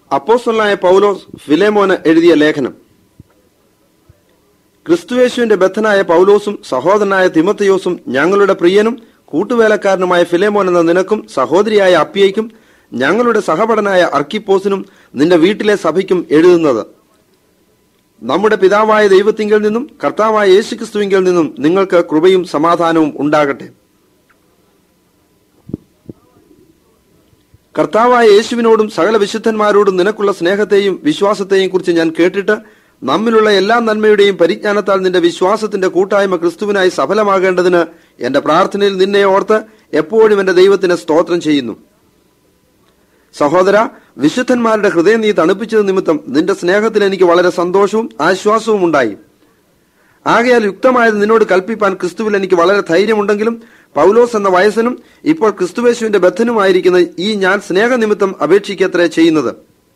അപ്പോസ്തലനായ പൗലോസ് ഫിലേമോന് എഴുതിയ ലേഖനം ക്രിസ്തുവേശുവിന്റെ ബദ്ധനായ പൗലോസും സഹോദരനായ തിമത്തയോസും ഞങ്ങളുടെ പ്രിയനും കൂട്ടുവേലക്കാരനുമായ ഫിലേമോൻ എന്ന നിനക്കും സഹോദരിയായ അപ്പിയയ്ക്കും ഞങ്ങളുടെ സഹപടനായ അർക്കിപ്പോസിനും നിന്റെ വീട്ടിലെ സഭയ്ക്കും എഴുതുന്നത് നമ്മുടെ പിതാവായ ദൈവത്തിങ്കിൽ നിന്നും കർത്താവായ യേശുക്രിസ്തുവിങ്കിൽ നിന്നും നിങ്ങൾക്ക് കൃപയും സമാധാനവും ഉണ്ടാകട്ടെ കർത്താവായ യേശുവിനോടും സകല വിശുദ്ധന്മാരോടും നിനക്കുള്ള സ്നേഹത്തെയും വിശ്വാസത്തെയും കുറിച്ച് ഞാൻ കേട്ടിട്ട് നമ്മിലുള്ള എല്ലാ നന്മയുടെയും പരിജ്ഞാനത്താൽ നിന്റെ വിശ്വാസത്തിന്റെ കൂട്ടായ്മ ക്രിസ്തുവിനായി സഫലമാകേണ്ടതിന് എന്റെ പ്രാർത്ഥനയിൽ നിന്നെ ഓർത്ത് എപ്പോഴും എന്റെ ദൈവത്തിന് സ്തോത്രം ചെയ്യുന്നു സഹോദര വിശുദ്ധന്മാരുടെ ഹൃദയം നീ തണുപ്പിച്ചത് നിമിത്തം നിന്റെ സ്നേഹത്തിൽ എനിക്ക് വളരെ സന്തോഷവും ആശ്വാസവും ഉണ്ടായി ആകയാൽ യുക്തമായത് നിന്നോട് കൽപ്പിപ്പാൻ ക്രിസ്തുവിൽ എനിക്ക് വളരെ ധൈര്യമുണ്ടെങ്കിലും പൗലോസ് എന്ന വയസ്സനും ഇപ്പോൾ ക്രിസ്തുവേശുവിന്റെ ബദ്ധനുമായിരിക്കുന്ന ഈ ഞാൻ സ്നേഹനിമിത്തം അപേക്ഷിക്കത്രേ ചെയ്യുന്നത്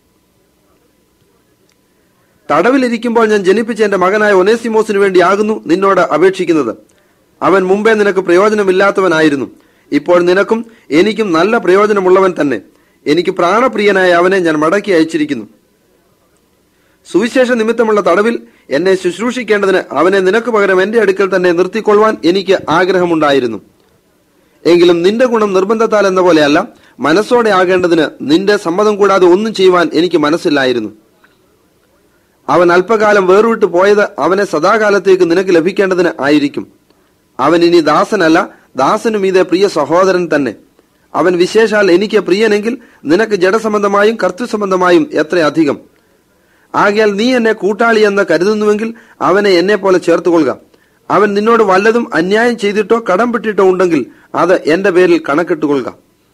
തടവിലിരിക്കുമ്പോൾ ഞാൻ ജനിപ്പിച്ച എന്റെ മകനായ ഒനേസിമോസിനു വേണ്ടിയാകുന്നു നിന്നോട് അപേക്ഷിക്കുന്നത് അവൻ മുമ്പേ നിനക്ക് പ്രയോജനമില്ലാത്തവനായിരുന്നു ഇപ്പോൾ നിനക്കും എനിക്കും നല്ല പ്രയോജനമുള്ളവൻ തന്നെ എനിക്ക് പ്രാണപ്രിയനായ അവനെ ഞാൻ മടക്കി അയച്ചിരിക്കുന്നു സുവിശേഷ നിമിത്തമുള്ള തടവിൽ എന്നെ ശുശ്രൂഷിക്കേണ്ടതിന് അവനെ നിനക്ക് പകരം എന്റെ അടുക്കൽ തന്നെ നിർത്തിക്കൊള്ളുവാൻ എനിക്ക് ആഗ്രഹമുണ്ടായിരുന്നു എങ്കിലും നിന്റെ ഗുണം നിർബന്ധത്താൽ എന്ന പോലെയല്ല മനസ്സോടെ ആകേണ്ടതിന് നിന്റെ സമ്മതം കൂടാതെ ഒന്നും ചെയ്യുവാൻ എനിക്ക് മനസ്സില്ലായിരുന്നു അവൻ അല്പകാലം വേർവിട്ട് പോയത് അവനെ സദാകാലത്തേക്ക് നിനക്ക് ലഭിക്കേണ്ടതിന് ആയിരിക്കും അവൻ ഇനി ദാസനല്ല ദാസനും ഇതേ പ്രിയ സഹോദരൻ തന്നെ അവൻ വിശേഷാൽ എനിക്ക് പ്രിയനെങ്കിൽ നിനക്ക് ജഡസംബന്ധമായും കർത്തൃസംബന്ധമായും എത്ര അധികം ആകയാൽ നീ എന്നെ കൂട്ടാളി എന്ന് കരുതുന്നുവെങ്കിൽ അവനെ എന്നെ പോലെ ചേർത്തുകൊള്ളുക അവൻ നിന്നോട് വല്ലതും അന്യായം ചെയ്തിട്ടോ കടം പെട്ടിട്ടോ ഉണ്ടെങ്കിൽ അത് എന്റെ പേരിൽ കണക്കിട്ടുകൊള്ളുക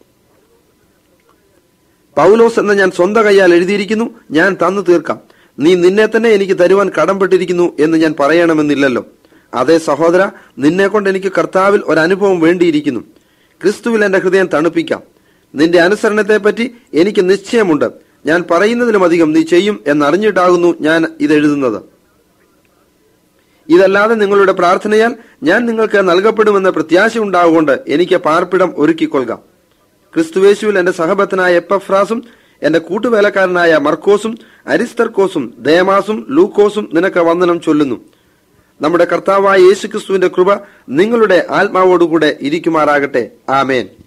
പൗലോസ് എന്ന ഞാൻ സ്വന്തം കൈയാൽ എഴുതിയിരിക്കുന്നു ഞാൻ തന്നു തീർക്കാം നീ നിന്നെ തന്നെ എനിക്ക് തരുവാൻ കടംപെട്ടിരിക്കുന്നു എന്ന് ഞാൻ പറയണമെന്നില്ലല്ലോ അതേ സഹോദര നിന്നെ കൊണ്ട് എനിക്ക് കർത്താവിൽ ഒരനുഭവം വേണ്ടിയിരിക്കുന്നു ക്രിസ്തുവിൽ എന്റെ ഹൃദയം തണുപ്പിക്കാം നിന്റെ അനുസരണത്തെപ്പറ്റി എനിക്ക് നിശ്ചയമുണ്ട് ഞാൻ പറയുന്നതിലും അധികം നീ ചെയ്യും എന്നറിഞ്ഞിട്ടാകുന്നു ഞാൻ ഇത് എഴുതുന്നത് ഇതല്ലാതെ നിങ്ങളുടെ പ്രാർത്ഥനയാൽ ഞാൻ നിങ്ങൾക്ക് നൽകപ്പെടുമെന്ന പ്രത്യാശ ഉണ്ടാകൊണ്ട് എനിക്ക് പാർപ്പിടം ഒരുക്കിക്കൊള്ളുക ക്രിസ്തുവേശുവിൽ എന്റെ സഹബത്തനായ എപ്പഫ്രാസും എന്റെ കൂട്ടുവേലക്കാരനായ മർക്കോസും അരിസ്തർക്കോസും ദേമാസും ലൂക്കോസും നിനക്ക് വന്ദനം ചൊല്ലുന്നു നമ്മുടെ കർത്താവായ യേശുക്രിസ്തുവിന്റെ കൃപ നിങ്ങളുടെ ആത്മാവോടുകൂടെ ഇരിക്കുമാറാകട്ടെ ആമേൻ